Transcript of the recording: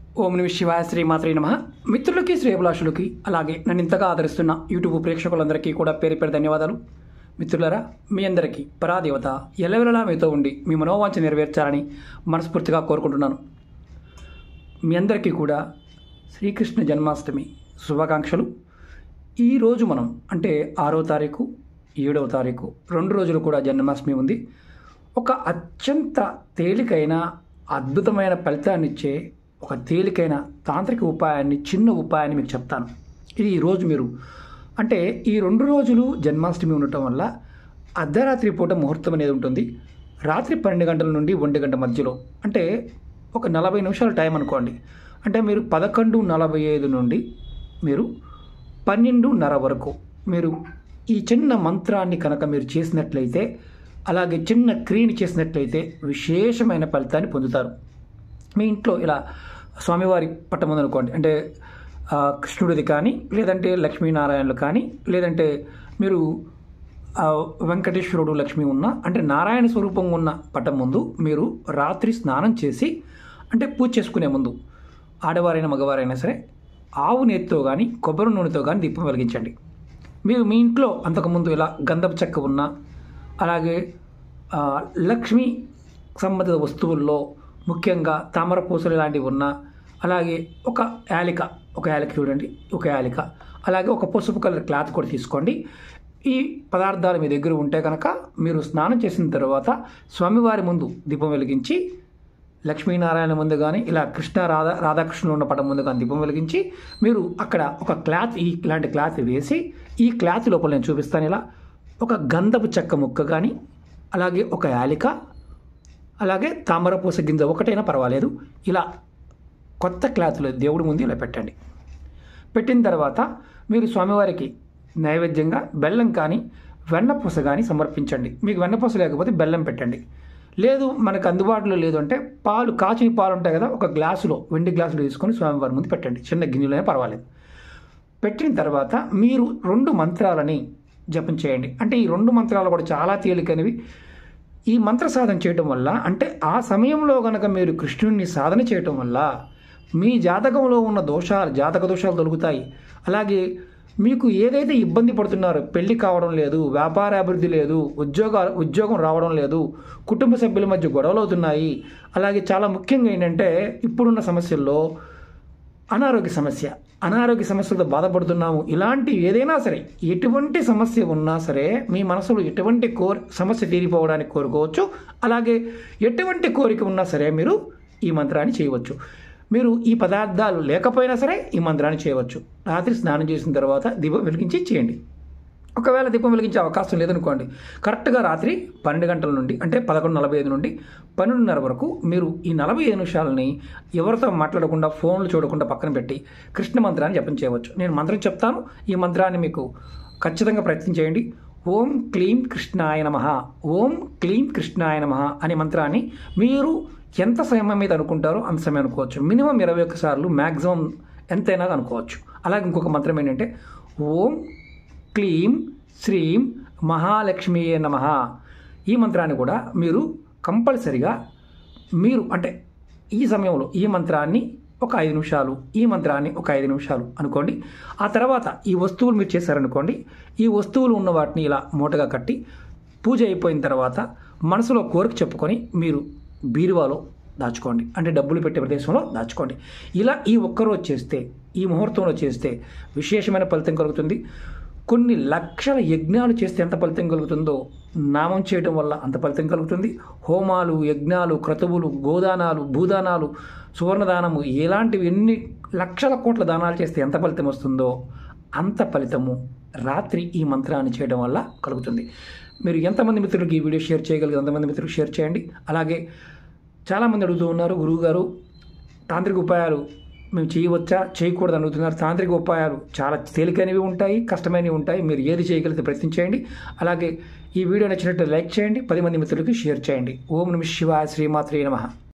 ఓం నమ శివాయ శ్రీమాత్రే నమ మిత్రులకి శ్రేయభిలాషులకి అలాగే నన్ను ఇంతగా ఆదరిస్తున్న యూట్యూబ్ ప్రేక్షకులందరికీ కూడా పేరు పేరు ధన్యవాదాలు మిత్రులారా మీ అందరికీ పరాదేవత ఎల్లవెల్లలా మీతో ఉండి మీ మనోవాంఛ నెరవేర్చాలని మనస్ఫూర్తిగా కోరుకుంటున్నాను మీ అందరికీ కూడా శ్రీకృష్ణ జన్మాష్టమి శుభాకాంక్షలు ఈరోజు మనం అంటే ఆరో తారీఖు ఏడవ తారీఖు రెండు రోజులు కూడా జన్మాష్టమి ఉంది ఒక అత్యంత తేలికైన అద్భుతమైన ఫలితాన్ని ఇచ్చే ఒక తేలికైన తాంత్రిక ఉపాయాన్ని చిన్న ఉపాయాన్ని మీకు చెప్తాను ఇది ఈరోజు మీరు అంటే ఈ రెండు రోజులు జన్మాష్టమి ఉండటం వల్ల అర్ధరాత్రి పూట ముహూర్తం అనేది ఉంటుంది రాత్రి పన్నెండు గంటల నుండి ఒంటి గంట మధ్యలో అంటే ఒక నలభై నిమిషాల టైం అనుకోండి అంటే మీరు పదకొండు నలభై ఐదు నుండి మీరు పన్నెండున్నర వరకు మీరు ఈ చిన్న మంత్రాన్ని కనుక మీరు చేసినట్లయితే అలాగే చిన్న క్రియని చేసినట్లయితే విశేషమైన ఫలితాన్ని పొందుతారు మీ ఇంట్లో ఇలా స్వామివారి పట్టం ఉందనుకోండి అంటే ఆ, కృష్ణుడిది కానీ లేదంటే లక్ష్మీనారాయణలు కానీ లేదంటే మీరు ఆ, వెంకటేశ్వరుడు లక్ష్మి ఉన్న అంటే నారాయణ స్వరూపంగా ఉన్న పట్టం ముందు మీరు రాత్రి స్నానం చేసి అంటే పూజ చేసుకునే ముందు ఆడవారైనా మగవారైనా సరే ఆవు నేతితో కానీ కొబ్బరి నూనెతో కానీ దీపం వెలిగించండి మీరు మీ ఇంట్లో అంతకుముందు ఇలా గంధపు చెక్క ఉన్న అలాగే ఆ, లక్ష్మీ సంబంధిత వస్తువుల్లో ముఖ్యంగా తామర పూసలు ఇలాంటివి ఉన్న అలాగే ఒక యాలిక ఒక యాలిక చూడండి ఒక యాలిక అలాగే ఒక పసుపు కలర్ క్లాత్ కూడా తీసుకోండి ఈ పదార్థాలు మీ దగ్గర ఉంటే కనుక మీరు స్నానం చేసిన తర్వాత స్వామివారి ముందు దీపం వెలిగించి లక్ష్మీనారాయణ ముందు కానీ ఇలా కృష్ణ రాధా రాధాకృష్ణులు ఉన్న పటం ముందు కానీ దీపం వెలిగించి మీరు అక్కడ ఒక క్లాత్ ఈ ఇలాంటి క్లాత్ వేసి ఈ క్లాత్ లోపల నేను చూపిస్తాను ఇలా ఒక గంధపు చెక్క ముక్క కానీ అలాగే ఒక యాలిక అలాగే తామరపూస గింజ ఒకటైనా పర్వాలేదు ఇలా కొత్త క్లాత్లో దేవుడి ముందు ఇలా పెట్టండి పెట్టిన తర్వాత మీరు స్వామివారికి నైవేద్యంగా బెల్లం కానీ వెన్నపూస కానీ సమర్పించండి మీకు వెన్నపూస లేకపోతే బెల్లం పెట్టండి లేదు మనకు అందుబాటులో లేదు అంటే పాలు కాచిన పాలు ఉంటాయి కదా ఒక గ్లాసులో వెండి గ్లాసులో తీసుకొని స్వామివారి ముందు పెట్టండి చిన్న గిన్నెలోనే పర్వాలేదు పెట్టిన తర్వాత మీరు రెండు మంత్రాలని జపం చేయండి అంటే ఈ రెండు మంత్రాలు కూడా చాలా తేలికైనవి ఈ మంత్ర సాధన చేయటం వల్ల అంటే ఆ సమయంలో గనక మీరు కృష్ణుడిని సాధన చేయటం వల్ల మీ జాతకంలో ఉన్న దోషాలు జాతక దోషాలు తొలుగుతాయి అలాగే మీకు ఏదైతే ఇబ్బంది పడుతున్నారో పెళ్లి కావడం లేదు వ్యాపార అభివృద్ధి లేదు ఉద్యోగాలు ఉద్యోగం రావడం లేదు కుటుంబ సభ్యుల మధ్య గొడవలు అవుతున్నాయి అలాగే చాలా ముఖ్యంగా ఏంటంటే ఇప్పుడున్న సమస్యల్లో అనారోగ్య సమస్య అనారోగ్య సమస్యలతో బాధపడుతున్నాము ఇలాంటి ఏదైనా సరే ఎటువంటి సమస్య ఉన్నా సరే మీ మనసులో ఎటువంటి కోరి సమస్య తీరిపోవడానికి కోరుకోవచ్చు అలాగే ఎటువంటి కోరిక ఉన్నా సరే మీరు ఈ మంత్రాన్ని చేయవచ్చు మీరు ఈ పదార్థాలు లేకపోయినా సరే ఈ మంత్రాన్ని చేయవచ్చు రాత్రి స్నానం చేసిన తర్వాత దీపం వెలిగించి చేయండి ఒకవేళ దీపం వెలిగించే అవకాశం లేదనుకోండి కరెక్ట్గా రాత్రి పన్నెండు గంటల నుండి అంటే పదకొండు నలభై ఐదు నుండి పన్నెండున్నర వరకు మీరు ఈ నలభై ఐదు నిమిషాలని ఎవరితో మాట్లాడకుండా ఫోన్లు చూడకుండా పక్కన పెట్టి కృష్ణ మంత్రాన్ని జపం చేయవచ్చు నేను మంత్రం చెప్తాను ఈ మంత్రాన్ని మీకు ఖచ్చితంగా ప్రయత్నం చేయండి ఓం క్లీం కృష్ణాయ నమ ఓం క్లీం కృష్ణాయ నమ అనే మంత్రాన్ని మీరు ఎంత సమయం మీద అనుకుంటారో అంత సమయం అనుకోవచ్చు మినిమం ఇరవై ఒక్క సార్లు మ్యాక్సిమం ఎంతైనా అనుకోవచ్చు అలాగే ఇంకొక మంత్రం ఏంటంటే ఓం క్లీం శ్రీం మహాలక్ష్మీయే నమ ఈ మంత్రాన్ని కూడా మీరు కంపల్సరిగా మీరు అంటే ఈ సమయంలో ఈ మంత్రాన్ని ఒక ఐదు నిమిషాలు ఈ మంత్రాన్ని ఒక ఐదు నిమిషాలు అనుకోండి ఆ తర్వాత ఈ వస్తువులు మీరు చేశారనుకోండి ఈ వస్తువులు ఉన్న వాటిని ఇలా మూటగా కట్టి పూజ అయిపోయిన తర్వాత మనసులో కోరిక చెప్పుకొని మీరు బీరువాలో దాచుకోండి అంటే డబ్బులు పెట్టే ప్రదేశంలో దాచుకోండి ఇలా ఈ ఒక్కరోజు చేస్తే ఈ ముహూర్తంలో చేస్తే విశేషమైన ఫలితం కలుగుతుంది కొన్ని లక్షల యజ్ఞాలు చేస్తే ఎంత ఫలితం కలుగుతుందో నామం చేయడం వల్ల అంత ఫలితం కలుగుతుంది హోమాలు యజ్ఞాలు క్రతువులు గోదానాలు భూదానాలు సువర్ణదానము ఎలాంటివి ఎన్ని లక్షల కోట్ల దానాలు చేస్తే ఎంత ఫలితం వస్తుందో అంత ఫలితము రాత్రి ఈ మంత్రాన్ని చేయడం వల్ల కలుగుతుంది మీరు ఎంతమంది మిత్రులకి ఈ వీడియో షేర్ చేయగలిగితే అంతమంది మిత్రులకు షేర్ చేయండి అలాగే చాలామంది అడుగుతూ ఉన్నారు గురువుగారు తాంత్రిక ఉపాయాలు మేము చేయవచ్చా చేయకూడదు అడుగుతున్నారు తాంత్రిక ఉపాయాలు చాలా తేలికైనవి ఉంటాయి కష్టమైనవి ఉంటాయి మీరు ఏది చేయగలిగితే ప్రయత్నం చేయండి అలాగే ఈ వీడియో నచ్చినట్టు లైక్ చేయండి పది మంది మిత్రులకి షేర్ చేయండి ఓం నమ శివాయ శ్రీమాత్రే నమః